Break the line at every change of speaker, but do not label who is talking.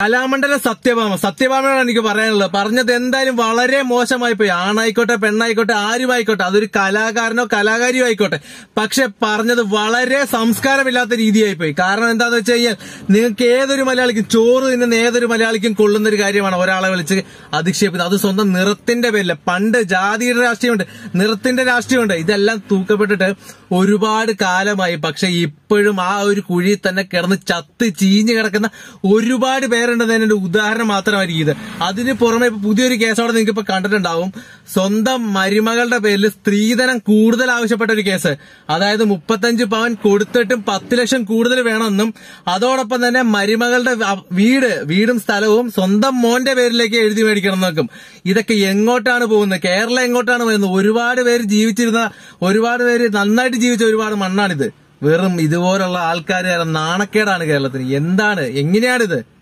കലാമണ്ഡല സത്യഭാമ സത്യഭാമയോട് എനിക്ക് പറയാനുള്ളത് പറഞ്ഞത് എന്തായാലും വളരെ മോശമായി പോയി ആണായിക്കോട്ടെ പെണ്ണായിക്കോട്ടെ ആരുമായിക്കോട്ടെ അതൊരു കലാകാരനോ കലാകാരിയോ ആയിക്കോട്ടെ പക്ഷെ പറഞ്ഞത് വളരെ സംസ്കാരമില്ലാത്ത രീതിയായി പോയി കാരണം എന്താന്ന് വെച്ച് കഴിഞ്ഞാൽ നിങ്ങൾക്ക് ഏതൊരു മലയാളിക്കും ചോറ് തിന്നുന്ന ഏതൊരു മലയാളിക്കും കൊള്ളുന്ന ഒരു കാര്യമാണ് ഒരാളെ വിളിച്ച് അധിക്ഷേപിക്കുന്നത് അത് സ്വന്തം നിറത്തിന്റെ പേരില്ല പണ്ട് ജാതിയുടെ രാഷ്ട്രീയമുണ്ട് നിറത്തിന്റെ രാഷ്ട്രീയമുണ്ട് ഇതെല്ലാം തൂക്കപ്പെട്ടിട്ട് ഒരുപാട് കാലമായി പക്ഷെ ഇപ്പോഴും ആ ഒരു കുഴിയിൽ തന്നെ കിടന്ന് ചത്ത് ചീഞ്ഞ് കിടക്കുന്ന ഒരുപാട് പേരുണ്ടെന്നതിന്റെ ഒരു ഉദാഹരണം മാത്രമായിരിക്കും ഇത് അതിന് പുറമെ ഇപ്പൊ പുതിയൊരു കേസോടെ നിങ്ങൾക്ക് ഇപ്പൊ കണ്ടിട്ടുണ്ടാവും സ്വന്തം മരുമകളുടെ പേരിൽ സ്ത്രീധനം കൂടുതൽ ആവശ്യപ്പെട്ട ഒരു കേസ് അതായത് മുപ്പത്തഞ്ച് പവൻ കൊടുത്തിട്ടും പത്ത് ലക്ഷം കൂടുതൽ വേണമെന്നും അതോടൊപ്പം തന്നെ മരുമകളുടെ വ- വീട് വീടും സ്ഥലവും സ്വന്തം മോന്റെ പേരിലേക്ക് എഴുതി മേടിക്കണം എന്നൊക്കെ ഇതൊക്കെ എങ്ങോട്ടാണ് പോകുന്നത് കേരളം എങ്ങോട്ടാണ് പോകുന്നത് ഒരുപാട് പേര് ജീവിച്ചിരുന്ന ഒരുപാട് പേര് നന്നായിട്ട് ജീവിച്ച ഒരുപാട് മണ്ണാണിത് വെറും ഇതുപോലുള്ള ആൾക്കാർ നാണക്കേടാണ് കേരളത്തിന് എന്താണ് എങ്ങനെയാണിത്